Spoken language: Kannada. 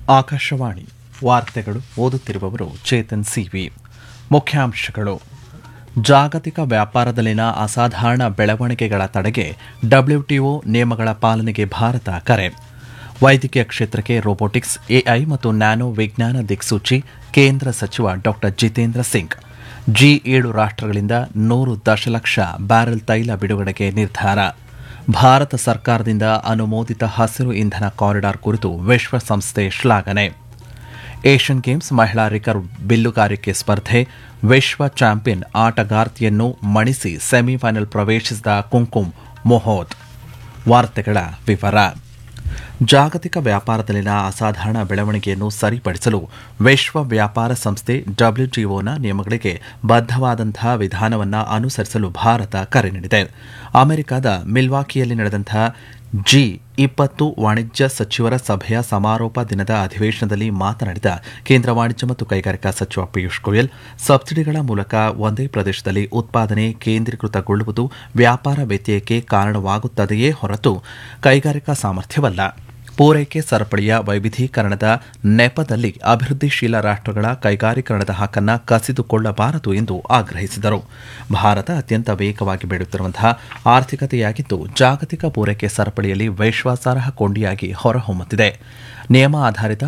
ಆಕಾಶವಾಣಿ ವಾರ್ತೆಗಳು ಓದುತ್ತಿರುವವರು ಚೇತನ್ ಸಿವಿ ಮುಖ್ಯಾಂಶಗಳು ಜಾಗತಿಕ ವ್ಯಾಪಾರದಲ್ಲಿನ ಅಸಾಧಾರಣ ಬೆಳವಣಿಗೆಗಳ ತಡೆಗೆ ಡಬ್ಲ್ಯೂಟಿಒ ನಿಯಮಗಳ ಪಾಲನೆಗೆ ಭಾರತ ಕರೆ ವೈದ್ಯಕೀಯ ಕ್ಷೇತ್ರಕ್ಕೆ ರೋಬೋಟಿಕ್ಸ್ ಎಐ ಮತ್ತು ನ್ಯಾನೋ ವಿಜ್ಞಾನ ದಿಕ್ಸೂಚಿ ಕೇಂದ್ರ ಸಚಿವ ಡಾ ಜಿತೇಂದ್ರ ಸಿಂಗ್ ಜಿ ಏಳು ರಾಷ್ಟ್ರಗಳಿಂದ ನೂರು ದಶಲಕ್ಷ ಬ್ಯಾರೆಲ್ ತೈಲ ಬಿಡುಗಡೆಗೆ ನಿರ್ಧಾರ ಭಾರತ ಸರ್ಕಾರದಿಂದ ಅನುಮೋದಿತ ಹಸಿರು ಇಂಧನ ಕಾರಿಡಾರ್ ಕುರಿತು ವಿಶ್ವಸಂಸ್ಥೆ ಶ್ಲಾಘನೆ ಏಷ್ಯನ್ ಗೇಮ್ಸ್ ಮಹಿಳಾ ರಿಕರ್ವ್ ಬಿಲ್ಲುಗಾರಿಕೆ ಸ್ಪರ್ಧೆ ವಿಶ್ವ ಚಾಂಪಿಯನ್ ಆಟಗಾರ್ತಿಯನ್ನು ಮಣಿಸಿ ಸೆಮಿಫೈನಲ್ ಪ್ರವೇಶಿಸಿದ ಕುಂಕುಮ್ ಮೊಹೋದ್ ವಾರ್ತೆಗಳ ವಿವರ ಜಾಗತಿಕ ವ್ಯಾಪಾರದಲ್ಲಿನ ಅಸಾಧಾರಣ ಬೆಳವಣಿಗೆಯನ್ನು ಸರಿಪಡಿಸಲು ವಿಶ್ವ ವ್ಯಾಪಾರ ಸಂಸ್ಥೆ ಡಬ್ಲ್ಯೂಟಿಒನ ನಿಯಮಗಳಿಗೆ ಬದ್ಧವಾದಂತಹ ವಿಧಾನವನ್ನು ಅನುಸರಿಸಲು ಭಾರತ ಕರೆ ನೀಡಿದೆ ಅಮೆರಿಕದ ಮಿಲ್ವಾಕಿಯಲ್ಲಿ ನಡೆದಂತಹ ಜಿ ಇಪ್ಪತ್ತು ವಾಣಿಜ್ಯ ಸಚಿವರ ಸಭೆಯ ಸಮಾರೋಪ ದಿನದ ಅಧಿವೇಶನದಲ್ಲಿ ಮಾತನಾಡಿದ ಕೇಂದ್ರ ವಾಣಿಜ್ಯ ಮತ್ತು ಕೈಗಾರಿಕಾ ಸಚಿವ ಪಿಯೂಷ್ ಗೋಯಲ್ ಸಬ್ಸಿಡಿಗಳ ಮೂಲಕ ಒಂದೇ ಪ್ರದೇಶದಲ್ಲಿ ಉತ್ಪಾದನೆ ಕೇಂದ್ರೀಕೃತಗೊಳ್ಳುವುದು ವ್ಯಾಪಾರ ವ್ಯತ್ಯಯಕ್ಕೆ ಕಾರಣವಾಗುತ್ತದೆಯೇ ಹೊರತು ಕೈಗಾರಿಕಾ ಸಾಮರ್ಥ್ಯವಲ್ಲ ಪೂರೈಕೆ ಸರಪಳಿಯ ವೈವಿಧೀಕರಣದ ನೆಪದಲ್ಲಿ ಅಭಿವೃದ್ಧಿಶೀಲ ರಾಷ್ಟ್ರಗಳ ಕೈಗಾರೀಕರಣದ ಹಕ್ಕನ್ನು ಕಸಿದುಕೊಳ್ಳಬಾರದು ಎಂದು ಆಗ್ರಹಿಸಿದರು ಭಾರತ ಅತ್ಯಂತ ವೇಗವಾಗಿ ಬೆಳೆಯುತ್ತಿರುವಂತಹ ಆರ್ಥಿಕತೆಯಾಗಿದ್ದು ಜಾಗತಿಕ ಪೂರೈಕೆ ಸರಪಳಿಯಲ್ಲಿ ವಿಶ್ವಾಸಾರ್ಹ ಕೊಂಡಿಯಾಗಿ ಹೊರಹೊಮ್ಮುತ್ತಿದೆ ನಿಯಮ ಆಧಾರಿತ